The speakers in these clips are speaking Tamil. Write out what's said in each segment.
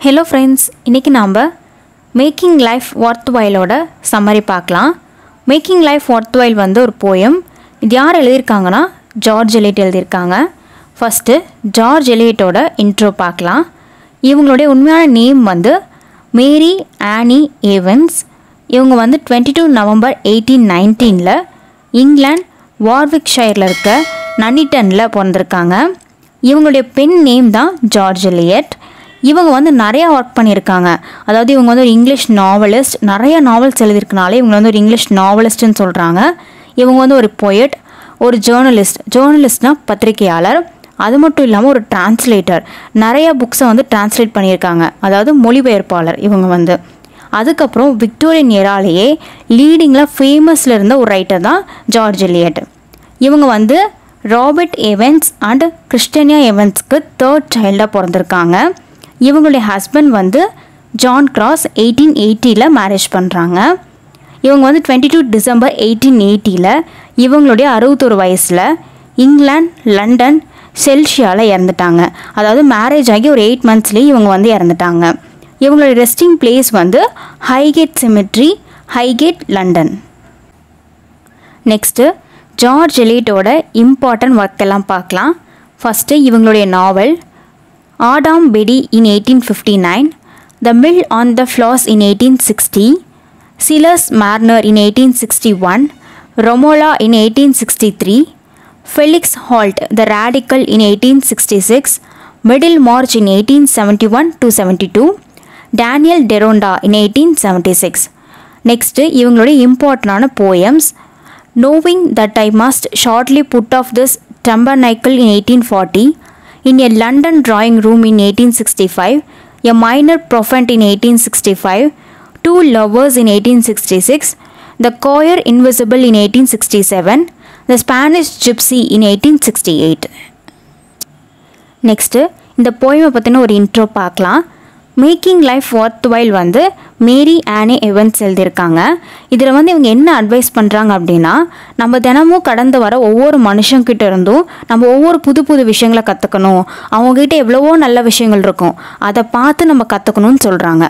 ஹலோ ஃப்ரெண்ட்ஸ் இன்றைக்கி நாம் மேக்கிங் லைஃப் ஒர்த் வைலோட சம்மரி பார்க்கலாம் மேக்கிங் லைஃப் ஒர்த் வைல் வந்து ஒரு போயம் இது யார் எழுதியிருக்காங்கன்னா ஜார்ஜ் எலியட் எழுதியிருக்காங்க ஃபஸ்ட்டு ஜார்ஜ் எலியட்டோட இன்ட்ரோ பார்க்கலாம் இவங்களுடைய உண்மையான நேம் வந்து மேரி ஆனி ஏவன்ஸ் இவங்க வந்து டுவெண்ட்டி டூ நவம்பர் எயிட்டீன் நைன்டீனில் இங்கிலாந்து வார்விக்ஷயரில் இருக்க நன்னிட்டனில் பிறந்திருக்காங்க இவங்களுடைய பெண் நேம் தான் ஜார்ஜ் எலியட் இவங்க வந்து நிறையா ஒர்க் பண்ணியிருக்காங்க அதாவது இவங்க வந்து ஒரு இங்கிலீஷ் நாவலிஸ்ட் நிறைய நாவல்ஸ் எழுதியிருக்கனால இவங்க வந்து ஒரு இங்கிலீஷ் நாவலிஸ்ட்னு சொல்கிறாங்க இவங்க வந்து ஒரு பொயட் ஒரு ஜேர்னலிஸ்ட் ஜேர்னலிஸ்ட்னா பத்திரிகையாளர் அது மட்டும் இல்லாமல் ஒரு டிரான்ஸ்லேட்டர் நிறைய புக்ஸை வந்து டிரான்ஸ்லேட் பண்ணியிருக்காங்க அதாவது மொழிபெயர்ப்பாளர் இவங்க வந்து அதுக்கப்புறம் விக்டோரியன் ஏராலேயே லீடிங்கில் ஃபேமஸில் இருந்த ஒரு ரைட்டர் தான் ஜார்ஜ் எலியட் இவங்க வந்து ராபர்ட் எவன்ஸ் அண்ட் கிறிஸ்டனியா எவன்ஸ்க்கு தேர்ட் சைல்டாக பிறந்திருக்காங்க இவங்களுடைய ஹஸ்பண்ட் வந்து ஜான் கிராஸ் எயிட்டீன் எயிட்டியில் மேரேஜ் பண்ணுறாங்க இவங்க வந்து டுவெண்ட்டி டூ டிசம்பர் எயிட்டீன் எயிட்டியில் இவங்களுடைய அறுபத்தொரு வயசில் இங்கிலாந்து லண்டன் செல்ஷியாவில் இறந்துட்டாங்க அதாவது மேரேஜ் ஆகி ஒரு எயிட் மந்த்ஸ்லேயே இவங்க வந்து இறந்துட்டாங்க இவங்களுடைய ரெஸ்டிங் பிளேஸ் வந்து Highgate cemetery Highgate London next George எலியட்டோட இம்பார்ட்டன்ட் ஒர்க் எல்லாம் பார்க்கலாம் ஃபஸ்ட்டு இவங்களுடைய novel Adam Bede in eighteen fifty nine the mill on the floss in eighteen sixty Silas Marner in eighteen sixty one Romola in eighteen sixty three Felix Holt the radical in eighteen sixty six Middlemarch in eighteen seventy one to seventy two Daniel Deronda in eighteen seventy six next இவங்களுடைய இம்பார்ட்டண்டான poems knowing that I must shortly put off this tabernacle in 1840, in a London drawing room in 1865, a minor prophet in 1865, two lovers in 1866, the choir invisible in 1867, the Spanish gypsy in 1868. Next இந்த போயமை பற்றின ஒரு இன்ட்ரோ பார்க்கலாம் மேக்கிங் லைஃப் ஒர்த் வைல் வந்து மேரி ஆனி எவன்ஸ் எழுதியிருக்காங்க இதில் வந்து இவங்க என்ன அட்வைஸ் பண்ணுறாங்க அப்படின்னா நம்ம தினமும் கடந்து வர ஒவ்வொரு மனுஷங்கிட்ட இருந்தும் நம்ம ஒவ்வொரு புது புது விஷயங்களை கற்றுக்கணும் அவங்கக்கிட்ட எவ்வளவோ நல்ல விஷயங்கள் இருக்கும் அதை பார்த்து நம்ம கற்றுக்கணும்னு சொல்கிறாங்க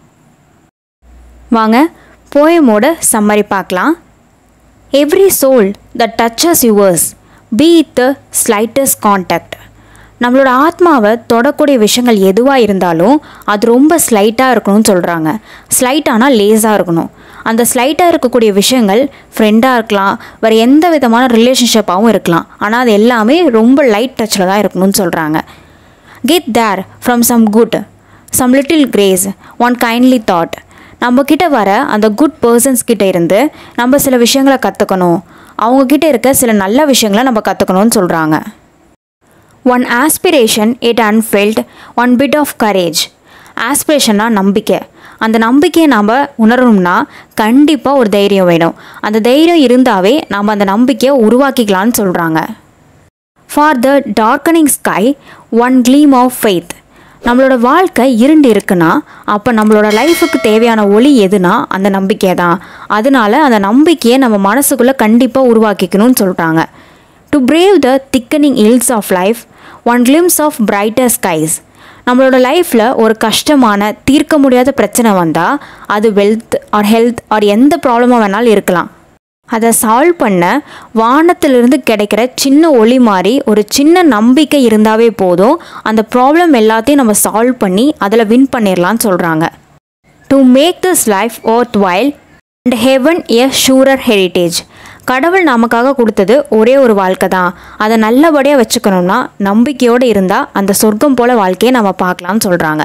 வாங்க போயமோட சம்மரி பார்க்கலாம் every soul the touches yours be it the slightest contact நம்மளோட ஆத்மாவை தொடக்கூடிய விஷயங்கள் எதுவாக இருந்தாலும் அது ரொம்ப ஸ்லைட்டாக இருக்கணும்னு சொல்கிறாங்க ஸ்லைட்டானால் லேஸாக இருக்கணும் அந்த ஸ்லைட்டாக இருக்கக்கூடிய விஷயங்கள் ஃப்ரெண்டாக இருக்கலாம் வேறு எந்த விதமான ரிலேஷன்ஷிப்பாகவும் இருக்கலாம் ஆனால் அது எல்லாமே ரொம்ப லைட் டச்சில் தான் இருக்கணும்னு சொல்கிறாங்க get therefrom some good some little grace one kindly thought நம்மக்கிட்ட வர அந்த குட் பர்சன்ஸ் கிட்ட இருந்து நம்ம சில விஷயங்களை கற்றுக்கணும் அவங்கக்கிட்ட இருக்க சில நல்ல விஷயங்களை நம்ம கற்றுக்கணும்னு சொல்கிறாங்க one aspiration it unfelt one bit of courage ஆஸ்பிரேஷன்னா நம்பிக்கை அந்த நம்பிக்கையை நாம் உணரணும்னா கண்டிப்பாக ஒரு தைரியம் வேணும் அந்த தைரியம் இருந்தாவே நாம் அந்த நம்பிக்கையை உருவாக்கிக்கலான்னு சொல்கிறாங்க for the darkening sky one gleam of faith நம்மளோட வாழ்க்கை இருண்டு இருக்குன்னா அப்போ நம்மளோட லைஃபுக்கு தேவையான ஒளி எதுனா அந்த நம்பிக்கை தான் அதனால அந்த நம்பிக்கையை நம்ம மனசுக்குள்ளே கண்டிப்பாக உருவாக்கிக்கணும்னு சொல்கிறாங்க to brave the thickening ills of life one glimpse of brighter skies நம்மளோட லைஃப்பில் ஒரு கஷ்டமான தீர்க்க முடியாத பிரச்சனை வந்தால் அது வெல்த் ஆர் ஹெல்த் ஆர் எந்த ப்ராப்ளமாக வேணாலும் இருக்கலாம் அதை சால்வ் பண்ண வானத்திலிருந்து கிடைக்கிற சின்ன ஒளி மாதிரி ஒரு சின்ன நம்பிக்கை இருந்தாவே போதும் அந்த ப்ராப்ளம் எல்லாத்தையும் நம்ம சால்வ் பண்ணி அதில் வின் பண்ணிடலான்னு சொல்கிறாங்க to make this life worth while and heaven a surer heritage கடவுள் நமக்காக கொடுத்தது ஒரே ஒரு வாழ்க்கை தான் அதை நல்லபடியாக வச்சுக்கணும்னா நம்பிக்கையோடு இருந்தால் அந்த சொர்க்கம் போல் வாழ்க்கையை நம்ம பார்க்கலாம்னு சொல்கிறாங்க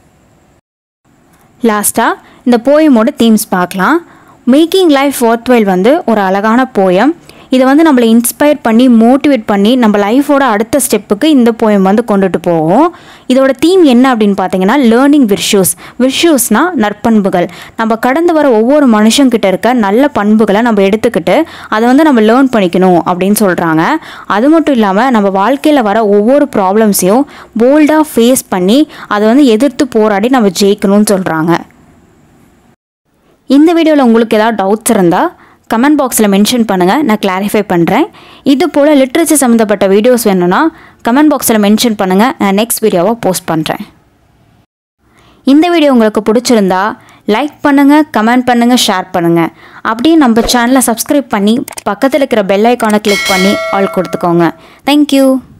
லாஸ்ட்டாக இந்த போயமோட தீம்ஸ் பார்க்கலாம் மேக்கிங் லைஃப் ஒர்த் வைல் வந்து ஒரு அழகான போயம் இதை வந்து நம்மளை இன்ஸ்பயர் பண்ணி மோட்டிவேட் பண்ணி நம்ம லைஃபோட அடுத்த ஸ்டெப்புக்கு இந்த போயம் வந்து கொண்டுட்டு போகும் இதோட தீம் என்ன அப்படின்னு பார்த்தீங்கன்னா லேர்னிங் விர்ஷூஸ் விர்ஷூஸ்னால் நற்பண்புகள் நம்ம கடந்து வர ஒவ்வொரு மனுஷங்கிட்ட இருக்க நல்ல பண்புகளை நம்ம எடுத்துக்கிட்டு அதை வந்து நம்ம லேர்ன் பண்ணிக்கணும் அப்படின்னு சொல்கிறாங்க அது மட்டும் இல்லாமல் நம்ம வாழ்க்கையில் வர ஒவ்வொரு ப்ராப்ளம்ஸையும் போல்டாக ஃபேஸ் பண்ணி அதை வந்து எதிர்த்து போராடி நம்ம ஜெயிக்கணும்னு சொல்கிறாங்க இந்த வீடியோவில் உங்களுக்கு ஏதாவது டவுட்ஸ் இருந்தால் கமெண்ட் பாக்ஸில் மென்ஷன் பண்ணுங்கள் நான் கிளாரிஃபை பண்ணுறேன் இது போல் லிட்ரேச்சர் சம்மந்தப்பட்ட வீடியோஸ் வேணும்னா கமெண்ட் பாக்ஸில் மென்ஷன் பண்ணுங்கள் நான் நெக்ஸ்ட் வீடியோவை போஸ்ட் பண்ணுறேன் இந்த வீடியோ உங்களுக்கு பிடிச்சிருந்தா லைக் பண்ணுங்கள் கமெண்ட் பண்ணுங்கள் ஷேர் பண்ணுங்கள் அப்படியே நம்ம சேனலை சப்ஸ்கிரைப் பண்ணி பக்கத்தில் இருக்கிற பெல் ஐக்கானை கிளிக் பண்ணி ஆல் கொடுத்துக்கோங்க தேங்க்யூ